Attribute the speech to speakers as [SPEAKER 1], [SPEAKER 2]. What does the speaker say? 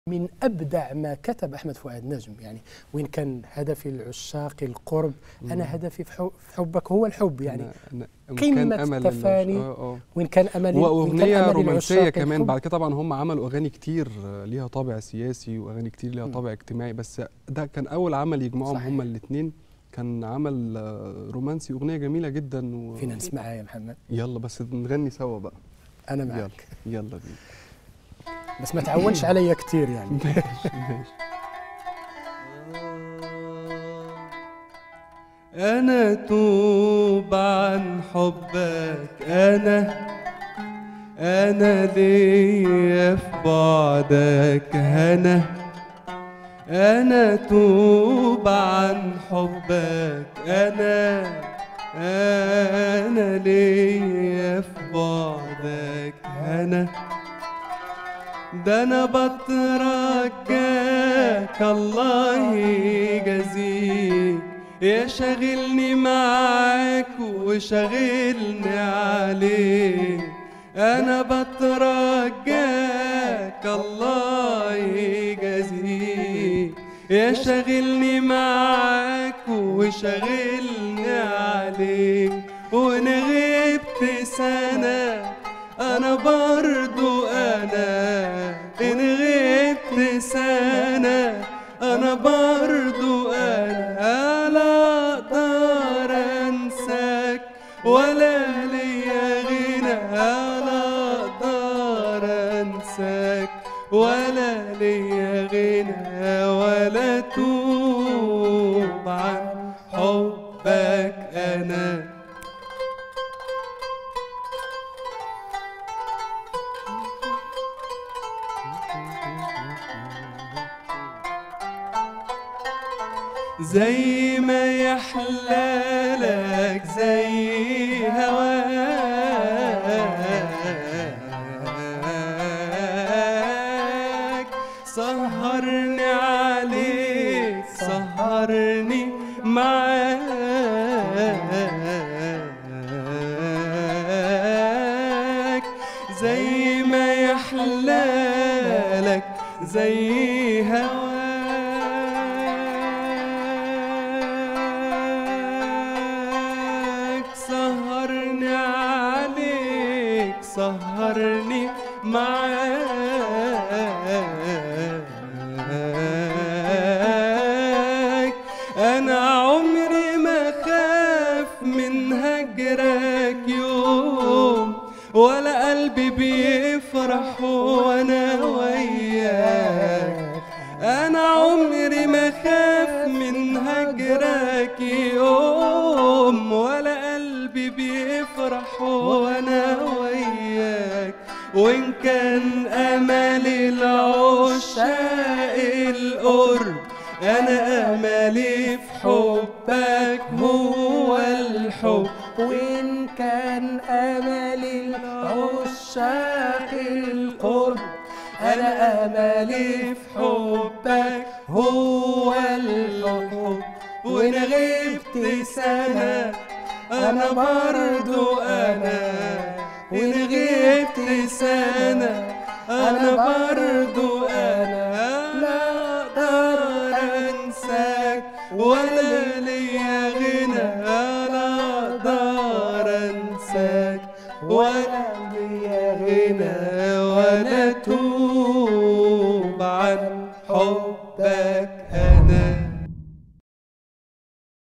[SPEAKER 1] من ابدع ما كتب احمد فؤاد نجم يعني وين كان هدفي العشاق القرب انا هدفي في حبك هو الحب يعني قمه التفاني وين كان املي
[SPEAKER 2] واغنيه رومانسيه كمان بعد كده طبعا هم عملوا اغاني كتير ليها طابع سياسي واغاني كتير ليها طابع اجتماعي بس ده كان اول عمل يجمعهم هم الاثنين كان عمل رومانسي اغنيه جميله جدا
[SPEAKER 1] و... فينا نسمعها يا محمد
[SPEAKER 2] يلا بس نغني سوا بقى
[SPEAKER 1] انا معاك
[SPEAKER 2] يلا يلا بينا
[SPEAKER 1] بس ما تعولش عليا كتير يعني
[SPEAKER 2] ماشي ماشي أنا توب عن حبك أنا أنا ليا في بعدك هنا أنا توب عن حبك أنا أنا ليا في بعدك هنا ده انا بترجاك الله يجازيك يا شاغلني معاك وشاغلني عليك انا بترجاك الله يجازيك يا شاغلني معاك وشاغلني عليك وانا غبت سنه انا برضو انا ان غبت سنة انا برضو انا لا اقدر انساك ولا ليا غنى لا اقدر انساك ولا ليا غنى ولا توب عن حبك انا زي ما يحلالك زي هواك سهرني عليك سهرني معاك زي ما يحلالك زي هواك سهرني عليك سهرني معاك انا عمري ما خاف من هجرك يوم ولا قلبي بيفرح وانا وياك انا عمري ما خاف من هجرك يوم ولا قلبي بيفرح وانا وياك وان كان املي العشاق القرب انا املي في حبك هو الحب
[SPEAKER 1] وإن كان أملي العشاق القرب
[SPEAKER 2] أنا أملي في حبك هو الحب وإن غبت سنة أنا برضو أنا وإن غبت سنة أنا برضو أنا لا أقدر أنساك ولا ليا غنى لا أقدر أنساك ولا ليا غنى ولا توب عن حبك أنا